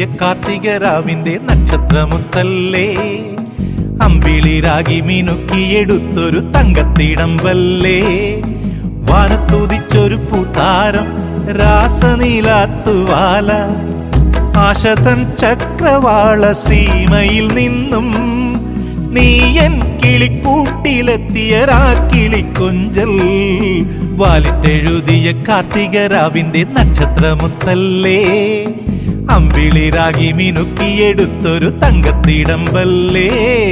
കാർത്തികരാവിന്റെ നക്ഷത്രമുത്തല്ലേ അമ്പിളിരാഗി മിനുക്കിയെടുത്തൊരു തങ്കത്തിടമ്പല്ലേ വാനത്തുതിച്ചൊരു പൂത്താരം രാസനീലാത്തുവാല ആശതൻ ചക്രവാള സീമയിൽ നിന്നും നീയൻ കിളിക്കൂട്ടിലെത്തിയ രാക്കിളിക്കൊഞ്ചൽ വാലിട്ടെഴുതിയ കാർത്തികരാവിന്റെ നക്ഷത്രമുത്തല്ലേ അമ്പിളിരാഗി മിനുക്കിയെടുത്തൊരു തങ്കത്തിടമ്പല്ലേ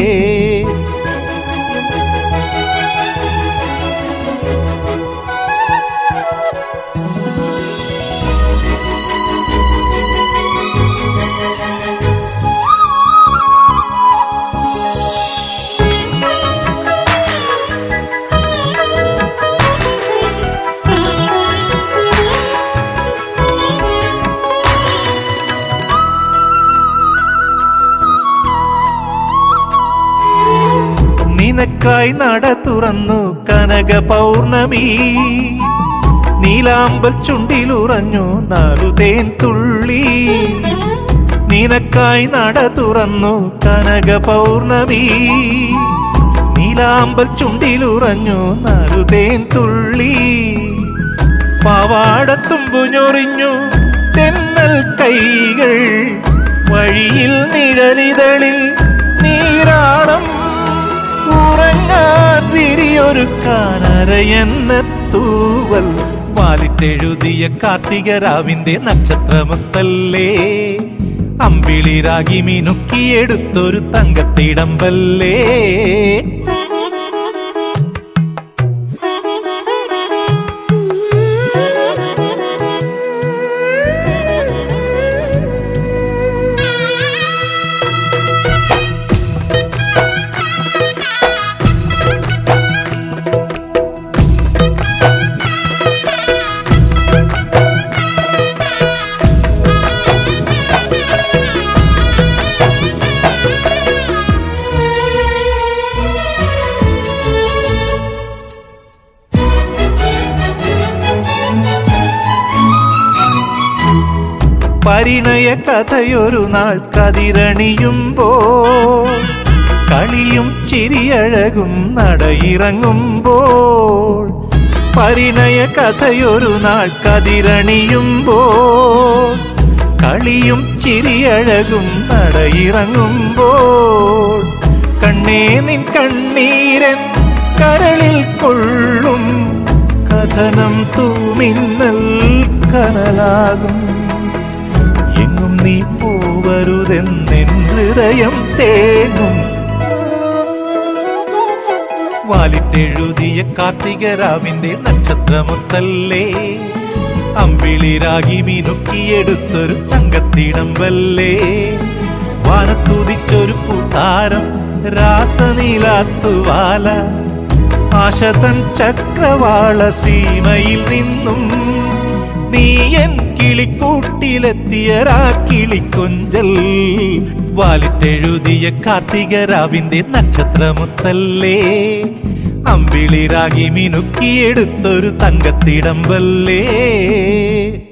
നിനക്കായി നട തുറന്നു കനക പൗർണമി നീലാമ്പൽ ചുണ്ടിലുറഞ്ഞു നാലുതേൻ തുള്ളി നിനക്കായി നട തുറന്നു കനക പൗർണമി നീലാമ്പൽ ചുണ്ടിലുറഞ്ഞു നാലുതേൻ തുള്ളി പാവാടത്തുമ്പു ഞൊറിഞ്ഞു തെന്നൽ കൈകൾ വഴിയിൽ നിഴലിതളിൽ നീരാളം ഉറങ്ങാൻ വിരിയൊരുക്കാൻ അരയെന്ന തൂവൽ വാലിട്ടെഴുതിയ കാർത്തികരാവിന്റെ നക്ഷത്രമുത്തല്ലേ അമ്പിളിരാഗി മിനുക്കിയെടുത്തൊരു തങ്കത്തിടമ്പല്ലേ പരിണയ കഥയൊരു നാൾ കതിരണിയുമ്പോ കളിയും ചിരിയഴകും നടയിറങ്ങുമ്പോൾ പരിണയ കഥയൊരു നാൾ കതിരണിയുമ്പോ കളിയും ചിരിയഴകും നടയിറങ്ങുമ്പോൾ കണ്ണേ നിൻ കണ്ണീരൻ കരളിൽ കൊള്ളും കഥനം തൂമിന്നൽ കനലാകും എങ്ങും നീ പോവരുതെന്നെൻ ഹൃദയം തേങ്ങും വാലിട്ടെഴുതിയ കാർത്തികരാവിന്റെ നക്ഷത്രമുത്തല്ലേ അമ്പിളിരാഗി മിനുക്കിയെടുത്തൊരു തങ്കത്തിടമ്പല്ലേ വാനത്തുതിച്ചൊരു പൂത്താരം രാസനീലാത്തുവാല ആശതൻ ചക്രവാള സീമയിൽ നിന്നും നീയൻ കിളിക്കൂട്ടിലെത്തിയ രാക്കിളിക്കൊഞ്ചൽ വാലിട്ടെഴുതിയ കാർത്തികരാവിന്റെ നക്ഷത്രമുത്തല്ലേ അമ്പിളിരാഗി മിനുക്കിയെടുത്തൊരു തങ്കത്തിടമ്പല്ലേ